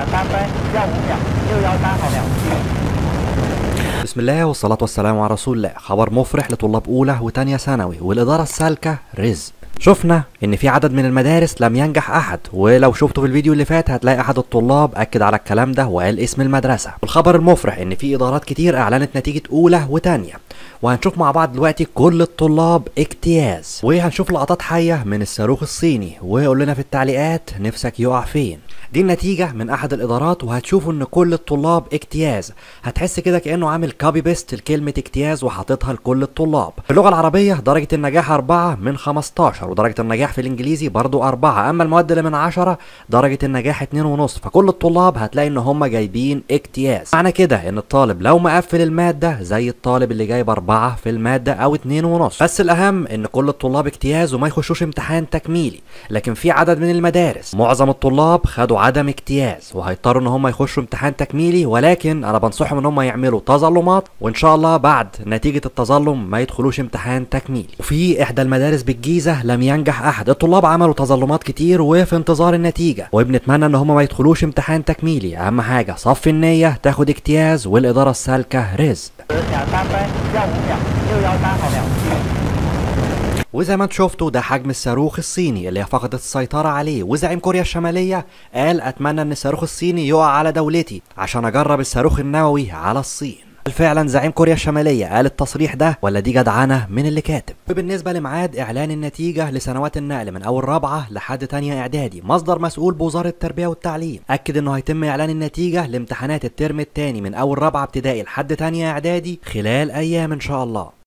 三分，要五秒，六幺三好了。 بسم الله والصلاة والسلام على رسول الله خبر مفرح لطلاب أولى وتانية ثانوي والإدارة السالكة رزق شفنا ان في عدد من المدارس لم ينجح احد ولو شفتوا في الفيديو اللي فات هتلاقي احد الطلاب اكد على الكلام ده وقال اسم المدرسة والخبر المفرح ان في ادارات كتير اعلنت نتيجة اولى وتانية وهنشوف مع بعض دلوقتي كل الطلاب اجتياز وهنشوف لقطات حية من الصاروخ الصيني وقول لنا في التعليقات نفسك يقع فين دي النتيجة من أحد الإدارات وهتشوفوا إن كل الطلاب اجتياز هتحس كده كأنه عامل كوبي بيست لكلمة اجتياز وحاططها لكل الطلاب في اللغة العربية درجة النجاح 4 من 15 ودرجة النجاح في الإنجليزي برضو 4 أما المواد اللي من 10 درجة النجاح 2 ونص فكل الطلاب هتلاقي إن هم جايبين اجتياز معنى كده إن الطالب لو مقفل المادة زي الطالب اللي جايب 4 في المادة أو 2 ونص بس الأهم إن كل الطلاب اجتياز وما يخشوش امتحان تكميلي لكن في عدد من المدارس معظم الطلاب خدوا عدم اجتياز وهيضطروا ان هم يخشوا امتحان تكميلي ولكن انا بنصحهم ان هم يعملوا تظلمات وان شاء الله بعد نتيجة التظلم ما يدخلوش امتحان تكميلي وفي احدى المدارس بالجيزة لم ينجح احد الطلاب عملوا تظلمات كتير وفي انتظار النتيجة وبنتمنى ان هم ما يدخلوش امتحان تكميلي اهم حاجة صف النية تاخد اجتياز والادارة السالكة رزق 两三分，要五秒，六幺三好了。 وزي ما انتم شفتوا ده حجم الصاروخ الصيني اللي فقدت السيطرة عليه وزعيم كوريا الشمالية قال اتمنى ان الصاروخ الصيني يقع على دولتي عشان اجرب الصاروخ النووي على الصين هل فعلا زعيم كوريا الشمالية قال التصريح ده ولا دي جدعنة من اللي كاتب وبالنسبة لميعاد اعلان النتيجة لسنوات النقل من اول رابعة لحد تانية اعدادي مصدر مسؤول بوزارة التربية والتعليم اكد انه هيتم اعلان النتيجة لامتحانات الترم التاني من اول رابعة ابتدائي لحد تانية اعدادي خلال ايام ان شاء الله